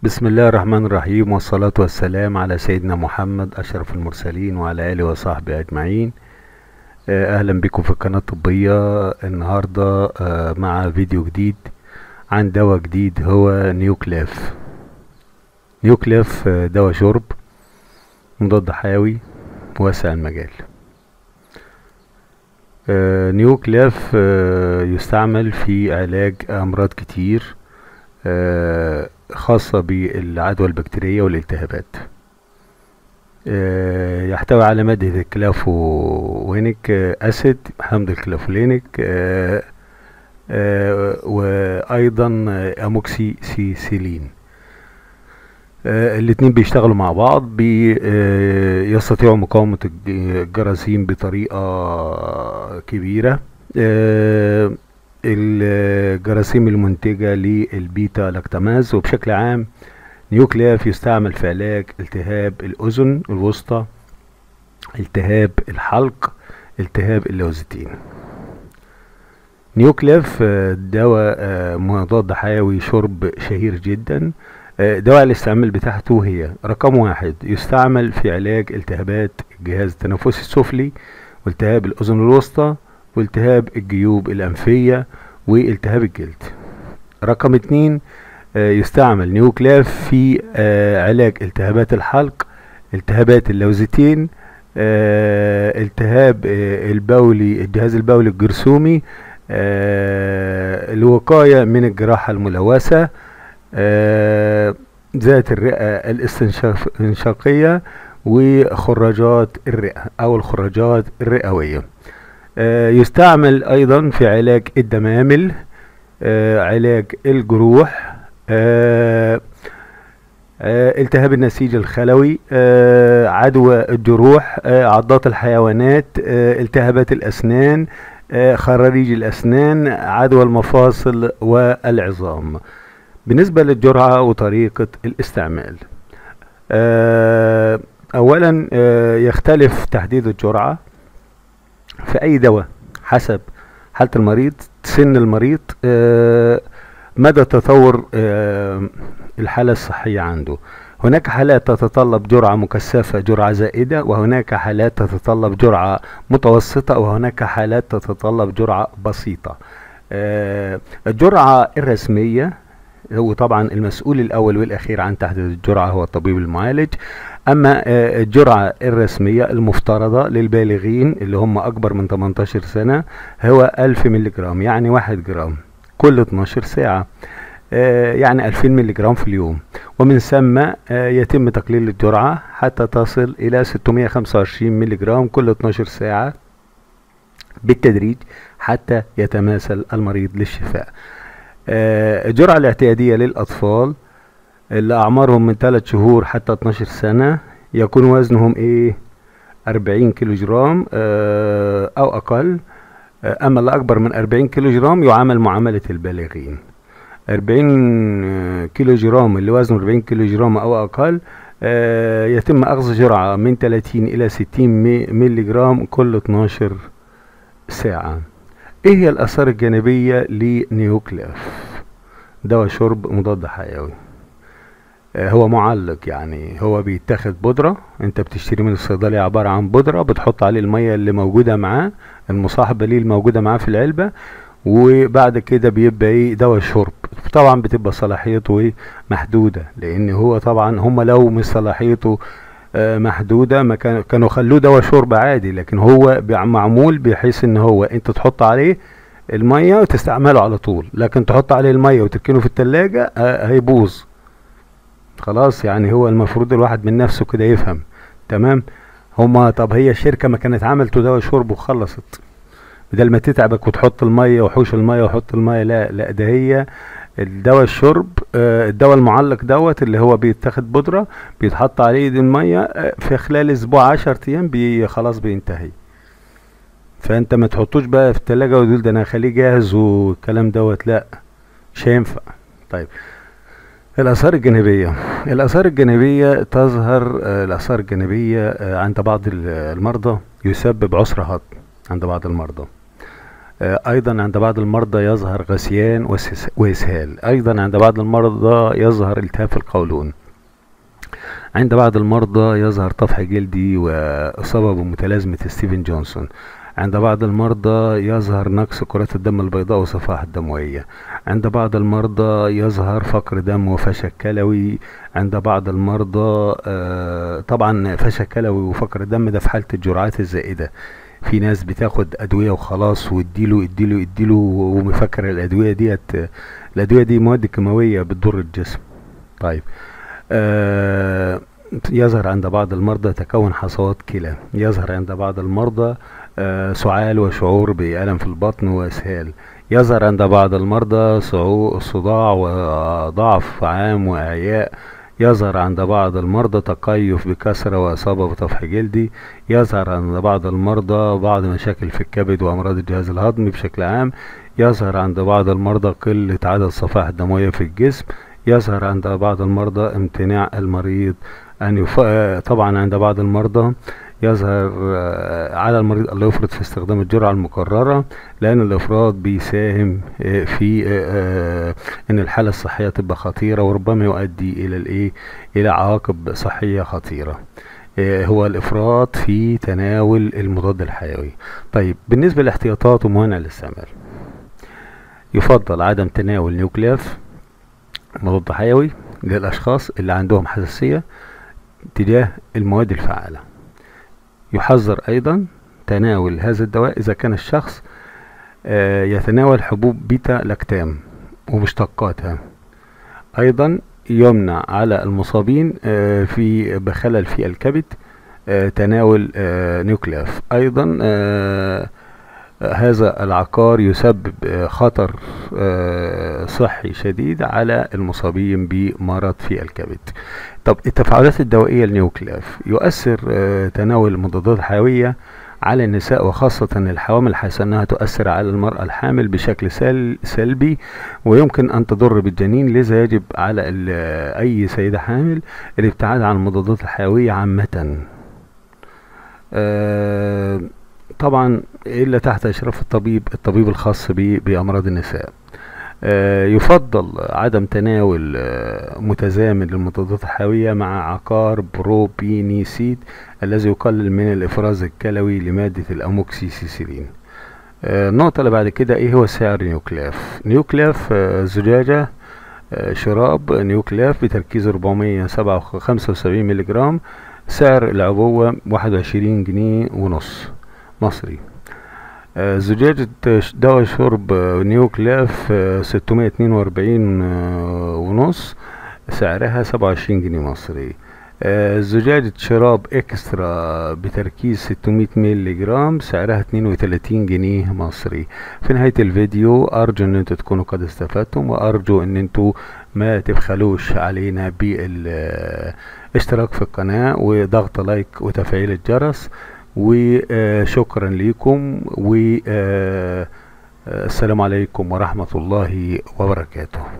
بسم الله الرحمن الرحيم والصلاة والسلام على سيدنا محمد أشرف المرسلين وعلى آله وصحبه أجمعين آه، أهلا بكم في القناة الطبية النهاردة آه، مع فيديو جديد عن دواء جديد هو نيوكلاف نيوكلاف آه، دواء شرب مضاد حيوي واسع المجال آه، نيوكلاف آه، يستعمل في علاج أمراض كتير آه، خاصة بالعدوى البكتيرية والالتهابات آه، يحتوي على مادة الكلافوينيك آه، أسيد حمض الكلافولينيك آه، آه، وأيضا آه، أموكسي سيسيلين آه، الاتنين بيشتغلوا مع بعض بي آه، يستطيعوا مقاومة الج- الجراثيم بطريقة كبيرة آه، الجراثيم المنتجة للبيتا لاكتاماز وبشكل عام نيوكلياف يستعمل في علاج التهاب الأذن الوسطى التهاب الحلق التهاب اللوزتين نيوكليف آه، دواء آه، مضاد حيوي شرب شهير جدا آه، دواء الاستعمال بتاعته هي رقم واحد يستعمل في علاج التهابات الجهاز التنفسي السفلي والتهاب الأذن الوسطى والتهاب الجيوب الأنفية والتهاب الجلد رقم اتنين آه، يستعمل نيوكلاف في آه، علاج التهابات الحلق التهابات اللوزتين آه، التهاب آه، البولي الجهاز البولي الجرثومي آه، الوقاية من الجراحة الملوثة آه، ذات الرئة الاستنشاقية وخراجات الرئة أو الخراجات الرئوية آه، يستعمل أيضا في علاج الدمامل آه، علاج الجروح آه، آه، التهاب النسيج الخلوي آه، عدوى الجروح آه، عضات الحيوانات آه، التهابات الأسنان آه، خراريج الأسنان عدوى المفاصل والعظام بالنسبة للجرعة وطريقة الاستعمال آه، أولا آه، يختلف تحديد الجرعة في أي دواء حسب حالة المريض سن المريض آه، مدى تطور آه، الحالة الصحية عنده هناك حالات تتطلب جرعة مكثفة جرعة زائدة وهناك حالات تتطلب جرعة متوسطة وهناك حالات تتطلب جرعة بسيطة آه، الجرعة الرسمية هو طبعا المسؤول الأول والأخير عن تحديد الجرعة هو الطبيب المعالج أما آه، الجرعة الرسمية المفترضة للبالغين اللي هم أكبر من 18 سنة هو 1000 ملي جرام يعني 1 جرام كل 12 ساعة آه، يعني 2000 ملي جرام في اليوم ومن ثم آه، يتم تقليل الجرعة حتى تصل إلى 625 ملي جرام كل 12 ساعة بالتدريج حتى يتماثل المريض للشفاء آه، الجرعة الاعتيادية للأطفال اللي أعمارهم من 3 شهور حتى 12 سنة يكون وزنهم إيه 40 كيلو جرام آه، أو أقل آه، أما اللي أكبر من 40 كيلو جرام يعامل معاملة البالغين 40 كيلو جرام اللي وزنه 40 كيلو جرام أو أقل آه، يتم أخذ جرعة من 30 إلى 60 مي- ملي جرام كل 12 ساعة ايه هي الاثار الجانبية لنيوكليف دواء شرب مضاد حيوي آه، هو معلق يعني هو بيتاخد بودرة انت بتشتري من الصيدلية عبارة عن بودرة بتحط عليه المية اللي موجودة معاه المصاحبة ليه الموجودة معاه في العلبة وبعد كده بيبقى ايه دواء شرب طبعا بتبقى صلاحيته ايه محدودة لان هو طبعا هم لو مش صلاحيته آه، محدودة ما كان- كانوا خلوه دواء شرب عادي لكن هو بيع- معمول بحيث ان هو انت تحط عليه المية وتستعمله على طول لكن تحط عليه المية وتركنه في التلاجة آه، هيبوظ خلاص يعني هو المفروض الواحد من نفسه كده يفهم تمام هما طب هي الشركة ما كانت عملت دواء شرب وخلصت بدل ما تتعبك وتحط المية وحوش المية وحط المية لا لا ده هي الدواء الشرب آه، الدواء المعلق دوت اللي هو بيتاخد بودرة بيتحط عليه دي المية آه، في خلال اسبوع عشر ايام بي خلاص بينتهي فانت ما تحطوش بقى في التلاجة وتقول ده انا هخليه جاهز والكلام دوت لا مش هينفع طيب الآثار الجانبية الآثار الجانبية تظهر آه، الآثار الجانبية آه، عند بعض ال- المرضى يسبب عسر هضم عند بعض المرضى آه، ايضا عند بعض المرضى يظهر غثيان وسس- واسهال ايضا عند بعض المرضى يظهر التهاب في القولون عند بعض المرضى يظهر طفح جلدي وإصابة بمتلازمة ستيفن جونسون عند بعض المرضى يظهر نقص كرات الدم البيضاء وصفائح الدموية عند بعض المرضى يظهر فقر دم وفشل كلوي عند بعض المرضى آه، طبعا فشل كلوي وفقر الدم ده في حالة الجرعات الزائدة في ناس بتاخد أدوية وخلاص واديله اديله اديله ومفكر الأدوية ديت الأدوية دي مواد كيماوية بتضر الجسم طيب آه، يظهر عند بعض المرضى تكون حصوات كلى يظهر عند بعض المرضى آه، سعال وشعور بألم في البطن وإسهال يظهر عند بعض المرضى صعو- صداع وضعف عام وإعياء يظهر عند بعض المرضى تقيف بكسرة وإصابة بطفح جلدي يظهر عند بعض المرضى بعض مشاكل في الكبد وأمراض الجهاز الهضمي بشكل عام يظهر عند بعض المرضى قلة عدد الصفائح الدموية في الجسم يظهر عند بعض المرضى امتناع المريض أن يف... آه، طبعا عند بعض المرضى يظهر آه، على المريض ألا يفرط في استخدام الجرعة المكررة لأن الإفراط بيساهم آه، في آه، آه، إن الحالة الصحية تبقى خطيرة وربما يؤدي إلى الإيه إلى عواقب صحية خطيرة آه، هو الإفراط في تناول المضاد الحيوي طيب بالنسبة للاحتياطات وموانع الاستعمال يفضل عدم تناول نيوكلياف مضاد حيوي للأشخاص اللي عندهم حساسية تجاه المواد الفعالة يحذر أيضا تناول هذا الدواء إذا كان الشخص آه، يتناول حبوب بيتا لاكتام ومشتقاتها أيضا يمنع على المصابين آه، في بخلل في الكبد آه، تناول آه، نيوكلياف أيضا آه، هذا العقار يسبب آه، خطر آه، صحي شديد على المصابين بمرض في الكبد طب التفاعلات الدوائية النيوكلياف يؤثر آه، تناول المضادات الحيوية على النساء وخاصة الحوامل حيث أنها تؤثر على المرأة الحامل بشكل سل سلبي ويمكن أن تضر بالجنين لذا يجب على ال- أي سيدة حامل الابتعاد عن المضادات الحيوية عامة آه، طبعا إلا تحت إشراف الطبيب الطبيب الخاص ب- بأمراض النساء آه، يفضل عدم تناول آه، متزامن للمضادات الحيوية مع عقار بروبينيسيد الذي يقلل من الإفراز الكلوي لمادة الأموكسيسيلين آه، النقطة اللي بعد كده إيه هو سعر نيوكلاف نيوكلاف آه، زجاجة آه، شراب نيوكلاف بتركيز 475 ملي جرام سعر العبوة 21 جنيه ونص مصري آه، زجاجة ش- دواء شرب آه، نيوكلاف آه، 642 آه، ونص سعرها 27 جنيه مصري آه، زجاجة شراب اكسترا بتركيز 600 مللي جرام سعرها 32 جنيه مصري في نهاية الفيديو ارجو ان انتوا تكونوا قد استفدتم وارجو ان انتوا ما تبخلوش علينا بالاشتراك في القناة وضغط لايك وتفعيل الجرس وشكرا لكم والسلام عليكم ورحمة الله وبركاته